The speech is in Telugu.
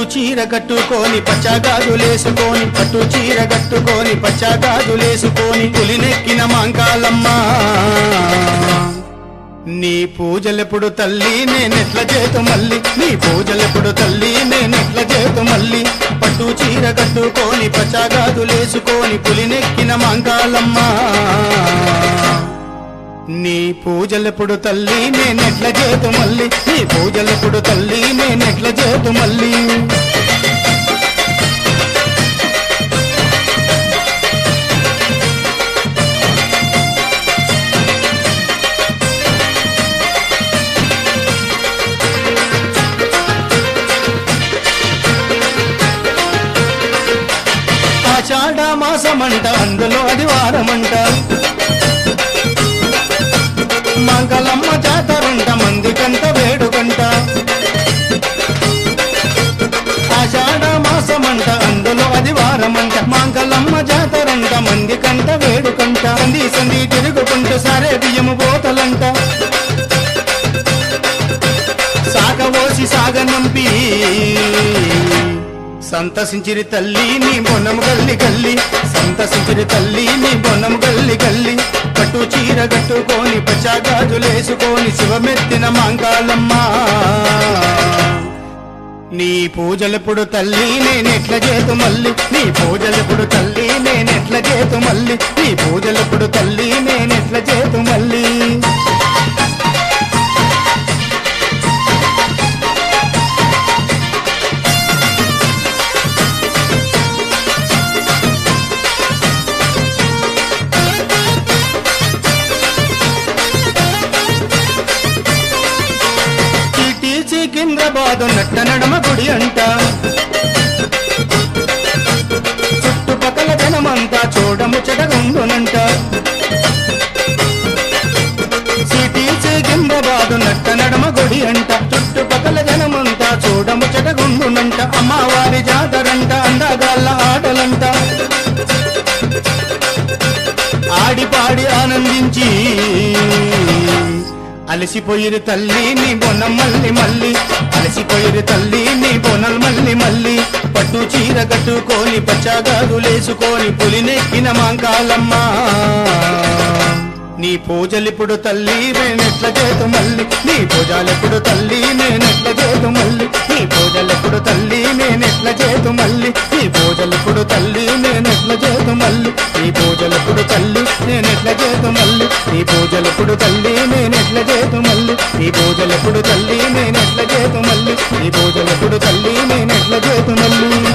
చీర కట్టుకొని పచ్చగాజులేసుకొని పట్టు చీర కట్టుకొని పచ్చగాజులేసుకొని పులినెక్కిన మాంకాలమ్మ నీ పూజలెప్పుడు తల్లి నేనెట్ల చేతు మళ్ళీ నీ పూజలెప్పుడు తల్లి నేనెట్ల చేతు మళ్ళీ పట్టు చీర కట్టుకొని పచ్చగాజులేసుకొని పులినెక్కిన మాంకాలమ్మ నీ పూజలెప్పుడు తల్లి నేనెట్ల చేతు మళ్ళీ నీ పూజలెప్పుడు తల్లి నేనెట్ల చేతు మళ్ళీ ఆషాఢ మాసమంట అందులో అది వారమంట మంగళమ్మ జాతరంట మందికంత వేడుకంట ఆషాఢ మాసమంట అందులో అది వారమంట మంగళమ్మ జాతరంట మందికంత వేడుకంట సంది సంది తిరుగుకుంటూ సరే బియ్యము పోతలంట సాగవోసి సాగనంపి సంతసించిరి తల్లి నీ బొన్నము గల్లి గల్లి సంతసించిరి తల్లి నీ బొన్నము గల్లి గల్లి కట్టు చీర కట్టుకొని పచ్చాగాజులేసుకొని శివమెత్తిన మాంకాలమ్మ నీ పూజలెప్పుడు తల్లి నేనెట్ల చేతు మళ్ళీ నీ పూజలెప్పుడు తల్లి నేనెట్ల చేతు మళ్ళీ నీ పూజలెప్పుడు తల్లి నేనెట్ల చేతు మళ్ళీ చీటీ సికింద్రాబాద్ నట్ట నడమ గుడి అంట చుట్టుపక్కల జనమంతా చూడముచ్చటగుండునంట సిటీ సికింద్రాబాద్ నట్ట నడమ గుడి అంట చుట్టుపక్కల జనమంతా చూడముచ్చటగుండునంట అమ్మవారి జాతరంట అందగాళ్ళ ఆటలంట ఆడి పాడి ఆనందించి అలసిపోయిరు తల్లి నీ బొనం మల్లి మల్లి అలసిపోయిరు తల్లి నీ బొనల్ మల్లి మల్లి పట్టు చీర కట్టుకొని పచ్చగాజులేసుకొని పులినెక్కిన మాంకాలమ్మ నీ పూజలిప్పుడు తల్లి నేనెట్ల చేతు మల్లి నీ పూజలెప్పుడు తల్లి నేనెట్ల చేతు మల్లి నీ పూజలెప్పుడు తల్లి నేనెట్ల చేతు మల్లి నీ పూజలెప్పుడు తల్లి నేనెట్ల చేతు మల్లి నీ పూజలెప్పుడు తల్లి నేనెట్ల చేతు మల్లి నీ పూజలెప్పుడు తల్లి నేనెట్ల చేతు మల్లి నీ పూజలెప్పుడు తల్లి నేనెట్ల చేతు మల్లి నీ పూజలెప్పుడు తల్లి నేనెట్ల చేతు మల్లి